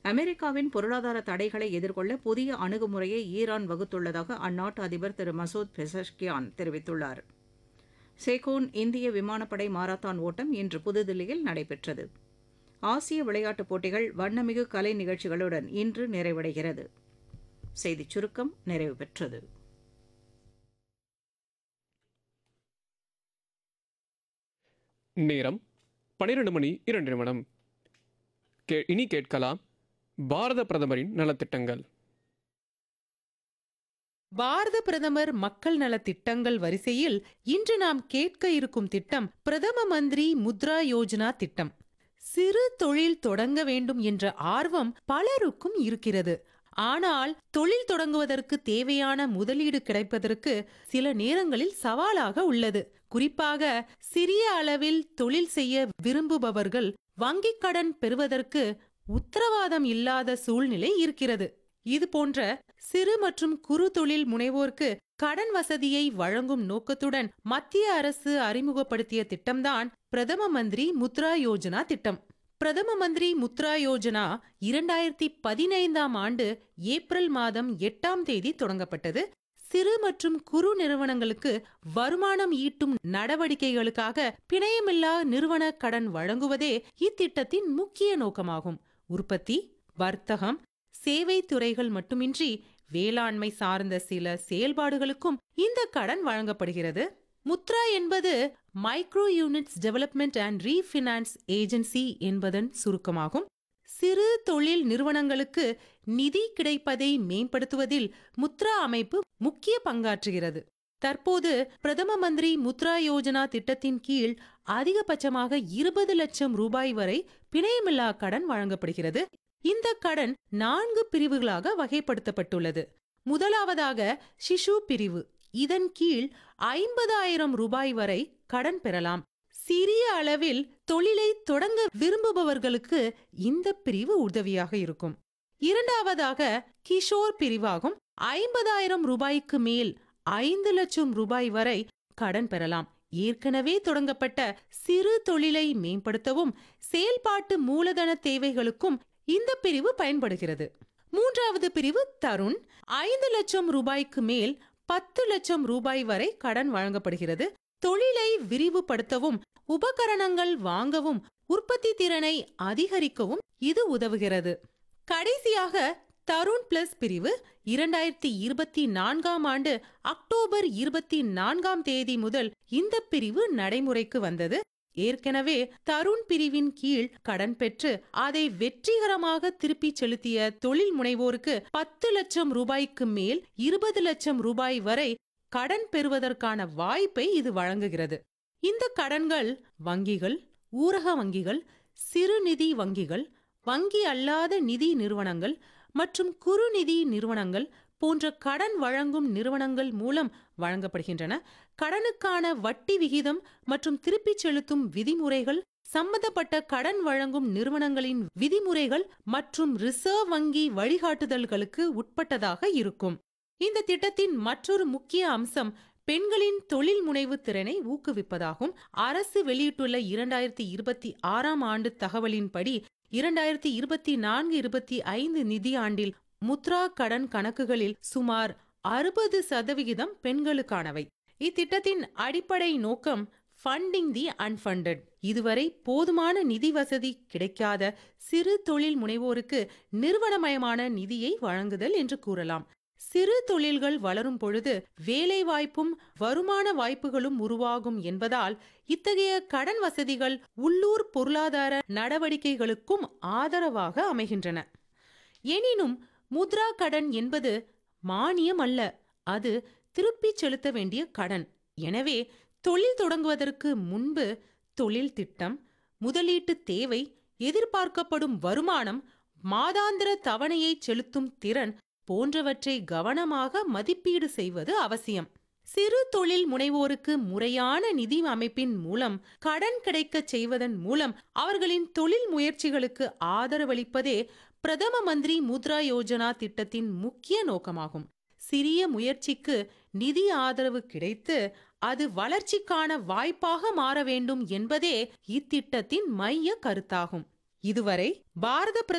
அமெரிக்காவின் பொருளாதார தடைகளை எதிர்கொள்ள புதிய அணுகுமுறையை ஈரான் வகுத்துள்ளதாக அந்நாட்டு அதிபர் திரு மசூத் பெசஷ்கியான் தெரிவித்துள்ளார் சேகோன் இந்திய விமானப்படை மாரத்தான் ஓட்டம் இன்று புதுதில்லியில் நடைபெற்றது ஆசிய விளையாட்டுப் போட்டிகள் வண்ணமிகு கலை நிகழ்ச்சிகளுடன் இன்று நிறைவடைகிறது செய்திச் சுருக்கம் நிறைவு பெற்றது நேரம் பனிரெண்டு மணி இரண்டு நிமிடம் கே இனி கேட்கலாம் பாரத பிரதமரின் நலத்திட்டங்கள் பாரத பிரதமர் மக்கள் நலத் திட்டங்கள் வரிசையில் இன்று நாம் கேட்க இருக்கும் திட்டம் பிரதம மந்திரி முத்ரா யோஜனா திட்டம் சிறு தொழில் தொடங்க வேண்டும் என்ற ஆர்வம் பலருக்கும் இருக்கிறது ஆனால் தொழில் தொடங்குவதற்கு தேவையான முதலீடு கிடைப்பதற்கு சில நேரங்களில் சவாலாக உள்ளது குறிப்பாக சிறிய அளவில் தொழில் செய்ய விரும்புபவர்கள் வங்கிக் கடன் பெறுவதற்கு உத்தரவாதம் இல்லாத சூழ்நிலை இருக்கிறது இது போன்ற சிறு மற்றும் குறு தொழில் முனைவோருக்கு கடன் வசதியை வழங்கும் நோக்கத்துடன் மத்திய அரசு அறிமுகப்படுத்திய திட்டம்தான் பிரதம மந்திரி முத்ரா யோஜனா திட்டம் பிரதம மந்திரி முத்ரா யோஜனா இரண்டாயிரத்தி பதினைந்தாம் ஆண்டு ஏப்ரல் மாதம் எட்டாம் தேதி தொடங்கப்பட்டது சிறு மற்றும் குறு நிறுவனங்களுக்கு வருமானம் ஈட்டும் நடவடிக்கைகளுக்காக பிணையமில்லா நிறுவன கடன் வழங்குவதே இத்திட்டத்தின் முக்கிய நோக்கமாகும் உற்பத்தி வர்த்தகம் சேவை துறைகள் மட்டுமின்றி வேளாண்மை சார்ந்த சில செயல்பாடுகளுக்கும் இந்த கடன் வழங்கப்படுகிறது முத்ரா என்பது micro units development and refinance agency என்பதன் சுருக்கமாகும் சிறு தொழில் நிறுவனங்களுக்கு நிதி கிடைப்பதை மேம்படுத்துவதில் முத்ரா அமைப்பு முக்கிய பங்காற்றுகிறது தற்போது பிரதம மந்திரி முத்ரா யோஜனா திட்டத்தின் கீழ் அதிகபட்சமாக இருபது லட்சம் ரூபாய் வரை பிணையமில்லா கடன் வழங்கப்படுகிறது இந்த கடன் நான்கு பிரிவுகளாக வகைப்படுத்தப்பட்டுள்ளது முதலாவதாக சிசு பிரிவு இதன் கீழ் ஐம்பதாயிரம் ரூபாய் வரை கடன் பெறலாம் சிறிய அளவில் தொழிலை தொடங்க விரும்புபவர்களுக்கு இந்த பிரிவு உதவியாக இருக்கும் இரண்டாவதாக கிஷோர் பிரிவாகும் ஐம்பதாயிரம் ரூபாய்க்கு மேல் ஐந்து லட்சம் ரூபாய் வரை கடன் பெறலாம் ஏற்கனவே தொடங்கப்பட்ட சிறு தொழிலை மேம்படுத்தவும் செயல்பாட்டு மூலதன தேவைகளுக்கும் இந்த பிரிவு பயன்படுகிறது மூன்றாவது பிரிவு தருண் ஐந்து லட்சம் ரூபாய்க்கு மேல் பத்து லட்சம் ரூபாய் வரை கடன் வழங்கப்படுகிறது தொழிலை விரிவுபடுத்தவும் உபகரணங்கள் வாங்கவும் உற்பத்தி திறனை அதிகரிக்கவும் இது உதவுகிறது கடைசியாக தருண் பிளஸ் பிரிவு இரண்டாயிரத்தி இருபத்தி நான்காம் ஆண்டு அக்டோபர் இருபத்தி நான்காம் தேதி முதல் இந்த பிரிவு நடைமுறைக்கு வந்தது ஏற்கனவே தருண் பிரிவின் கீழ் கடன் பெற்று அதை வெற்றிகரமாக திருப்பிச் செலுத்திய தொழில் முனைவோருக்கு பத்து லட்சம் ரூபாய்க்கு மேல் இருபது லட்சம் ரூபாய் வரை கடன் பெறுவதற்கான வாய்ப்பை இது வழங்குகிறது இந்த கடன்கள் வங்கிகள் ஊரக வங்கிகள் சிறுநிதி வங்கிகள் வங்கி அல்லாத நிதி நிறுவனங்கள் மற்றும் குறுநிதி நிறுவனங்கள் போன்ற கடன் வழங்கும் நிறுவனங்கள் மூலம் வழங்கப்படுகின்றன கடனுக்கான வட்டி விகிதம் மற்றும் திருப்பிச் செலுத்தும் விதிமுறைகள் சம்பந்தப்பட்ட கடன் வழங்கும் நிறுவனங்களின் விதிமுறைகள் மற்றும் ரிசர்வ் வங்கி வழிகாட்டுதல்களுக்கு உட்பட்டதாக இருக்கும் இந்த திட்டத்தின் மற்றொரு முக்கிய அம்சம் பெண்களின் தொழில் முனைவு திறனை ஊக்குவிப்பதாகும் அரசு வெளியிட்டுள்ள இரண்டாயிரத்தி இருபத்தி ஆறாம் ஆண்டு தகவலின்படி இரண்டாயிரத்தி இருபத்தி நான்கு இருபத்தி ஐந்து நிதியாண்டில் முத்ரா கடன் கணக்குகளில் சுமார் அறுபது சதவிகிதம் பெண்களுக்கானவை இத்திட்டத்தின் அடிப்படை நோக்கம் ஃபண்டிங் தி அன்ஃபண்டட் இதுவரை போதுமான நிதி வசதி கிடைக்காத சிறு தொழில் முனைவோருக்கு நிறுவனமயமான நிதியை வழங்குதல் என்று கூறலாம் சிறு தொழில்கள் வளரும் பொழுது வேலைவாய்ப்பும் வருமான வாய்ப்புகளும் உருவாகும் என்பதால் இத்தகைய கடன் வசதிகள் உள்ளூர் பொருளாதார நடவடிக்கைகளுக்கும் ஆதரவாக அமைகின்றன எனினும் முத்ரா கடன் என்பது மானியம் அல்ல அது திருப்பிச் செலுத்த வேண்டிய கடன் எனவே தொழில் தொடங்குவதற்கு முன்பு தொழில் திட்டம் முதலீட்டு தேவை எதிர்பார்க்கப்படும் வருமானம் மாதாந்திர தவணையை செலுத்தும் திறன் போன்றவற்றை கவனமாக மதிப்பீடு செய்வது அவசியம் சிறு தொழில் முனைவோருக்கு முறையான நிதி அமைப்பின் மூலம் கடன் கிடைக்கச் செய்வதன் மூலம் அவர்களின் தொழில் முயற்சிகளுக்கு ஆதரவளிப்பதே பிரதம மந்திரி முத்ரா யோஜனா திட்டத்தின் முக்கிய நோக்கமாகும் சிறிய முயற்சிக்கு நிதி ஆதரவு கிடைத்து அது வளர்ச்சிக்கான வாய்ப்பாக மாற வேண்டும் என்பதே இத்திட்டத்தின் மைய கருத்தாகும் இதுவரை பாரத